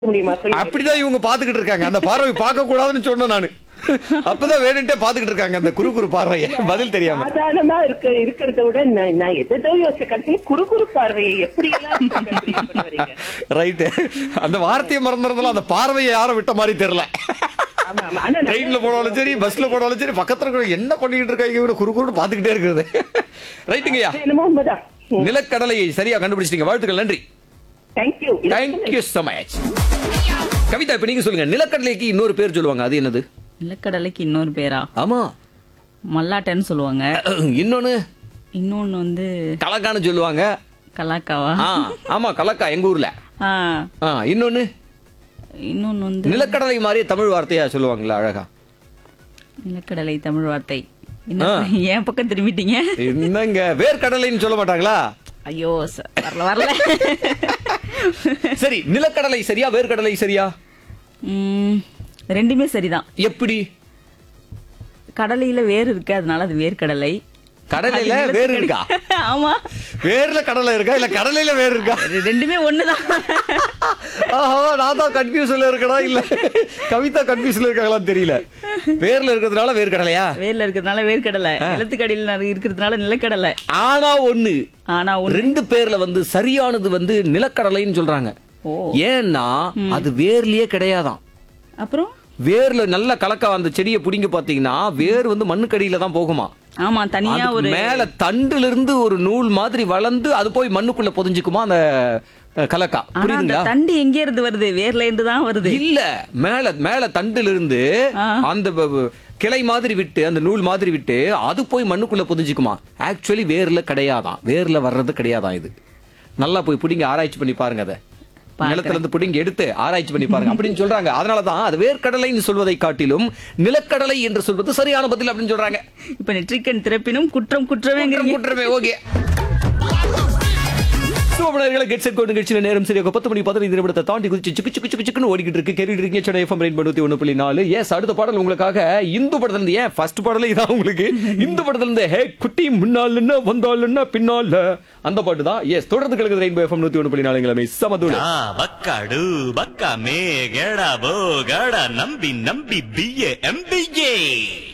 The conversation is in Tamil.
முடியுமா சொல்லுங்க அப்படிதான் இவங்க பாத்துக்கிட்டு இருக்காங்க அந்த பார்வை பார்க்க கூடாதுன்னு சொன்னேன் நானு அப்பதான் வேணுன்ட்டே பாத்துக்கிட்டு இருக்காங்க அந்த குறு குறு பார்வைய பதில் தெரியாம சாதாரணமா இருக்க இருக்கிறத விட நான் நான் எதோ யோசிச்ச கடைசி குறு குறு பார்வையை எப்படி எல்லாம் கண்டுபிடிக்க பண்ணுவீங்க? ரைட்டு அந்த வார்த்தையை மறந்துறதுல அந்த பார்வையை யாரும் விட்ட மாதிரி தெரியல ஆமா, ஆமா. ஆனா நான் ட்ரெயின்ல போனாலும் சரி பஸ்ல போனாலும் சரி பக்கத்துல இருக்கிற என்ன பண்ணிட்டு இருக்காங்க இவங்க குறு குறு பாத்துக்கிட்டே இருக்கிறது ரைட்டுங்கய்யா என்னமோ உண்மைதான் நிலக்கடலையை சரியா கண்டுபிடிச்சிட்டீங்க வாழ்த்துக்கள் நன்றி thank you thank you so much Kavitha இப்ப நீங்க சொல்லுங்க நிலக்கடலைக்கு இன்னொரு பேர் சொல்லுவாங்க அது என்னது நிலக்கடலைக்கு இன்னொரு பேரா ஆமா மல்லாட்டைன்னு சொல்லுவாங்க இன்னொன்னு இன்னொன்னு வந்து கலக்கான்னு சொல்லுவாங்க கலாக்காவா ஆ, ஆமா கலக்கா எங்க ஊர்ல ஆ, ஆ, இன்னொன்னு இன்னொன்னு வந்து நிலக்கடலை மாதிரி தமிழ் வார்த்தையா சொல்லுவாங்களா அழகா நிலக்கடலை தமிழ் வார்த்தை என்ன என் பக்கம் திரும்பிட்டீங்க என்னங்க வேர்க்கடலைன்னு சொல்ல மாட்டாங்களா ஐயோ ச- வரல வரல சரி நிலக்கடலை சரியா வேர்க்கடலை சரியா ம், ரெண்டுமே சரிதான் எப்படி கடலையில வேர் இருக்கு அதனால அது வேர்க்கடலை கடலையில அது வேர் நிலக்கடலை. இருக்கா ஆமா வேர்ல கடலை இருக்கா இல்ல கடலையில வேர் இருக்கா ரெ- ரெண்டுமே ஒண்ணுதான் ஆஹா நான் தான் கன்ஃபியூஸ்ல இருக்கடா இல்ல கவிதா கன்ஃபியூஸ்ல இருக்காங்களான்னு தெரியல வேர்ல இருக்கிறதுனால வேர்க்கடலையா வேர்ல இருக்கிறதுனால வேர்க்கடலை நிலத்துக்கடியில இருக்கிறதுனால நிலக்கடலை ஆனா ஒண்ணு ஆனா ஒண்ணு ரெண்டு பேர்ல வந்து சரியானது வந்து நிலக்கடலைன்னு சொல்றாங்க ஓ ஏன்னா அது வேர்லயே கிடையாதாம் அப்புறம் வேர்ல நல்ல கலக்கா அந்த செடியை புடிங்க பாத்தீங்கன்னா வேர் வந்து மண்ணுக்கடியில தான் போகுமா ஆமா தனியா அதுக்கு ஒரு மேல தண்டுல இருந்து ஒரு நூல் மாதிரி வளர்ந்து அது போய் மண்ணுக்குள்ள புதைஞ்சுக்குமா அந்த அஹ், கலக்கா ஆனா அந்த புரியுதுங்களா தண்டு எங்க இருந்து வருது வேர்ல இருந்து தான் வருது இல்ல மேல மேல தண்டுல இருந்து ஆ. அந்த வ- வ- கிளை மாதிரி விட்டு அந்த நூல் மாதிரி விட்டு அது போய் மண்ணுக்குள்ள புதைஞ்சுக்குமா ஆக்சுவலி வேர்ல கிடையாதாம் வேர்ல வர்றது கிடையாதாம் இது நல்லா போய் புடிங்க ஆராய்ச்சி பண்ணி பாருங்க அதை பார்க்கறேன். நிலத்துல இருந்து புடிங்க எடுத்து ஆராய்ச்சி பண்ணி பாருங்க அப்படின்னு சொல்றாங்க அதனாலதான் அது வேர்க்கடலைன்னு சொல்வதை காட்டிலும் நிலக்கடலை என்று சொல்வது சரியான பதில் அப்படின்னு சொல்றாங்க இப்ப நெற்றிக்கண் திறப்பினும் குற்றம் குற்றவேங்கிறீங்க குற்றமே ஓகே சோமனர்களை கெட் செட் கோடு நிகழ்ச்சியில நேரம் சரியாக பத்து மணி பதினைந்து நிமிடத்தை தாண்டி குதிச்சு சிக்கு சிக்கு சிக்கு சிக்குன்னு ஓடிக்கிட்டு இருக்கு கேட்டுட்டு இருக்கீங்க சென்னை எஃப்எம் ரெயின் படுத்தி ஒன்று புள்ளி நாலு எஸ் அடுத்த பாடல் உங்களுக்காக இந்து படத்துல இருந்து ஏன் ஃபர்ஸ்ட் பாடலே இதான் உங்களுக்கு இந்து படத்துல இருந்து ஹே குட்டி முன்னால் என்ன வந்தால் என்ன பின்னால் அந்த பாட்டு தான் எஸ் தொடர்ந்து கிழக்கு ரெயின்போ எஃப்எம் நூத்தி ஒன்று புள்ளி நாலு கிழமை சமதூடு ಆ ಬಕ್ಕಡು ಬಕ್ಕ ಮೇಗಡ ಬೋಗಡ ನಂಬಿ ನಂಬಿ ಬಿಎ ಎಂಬಿಗೆ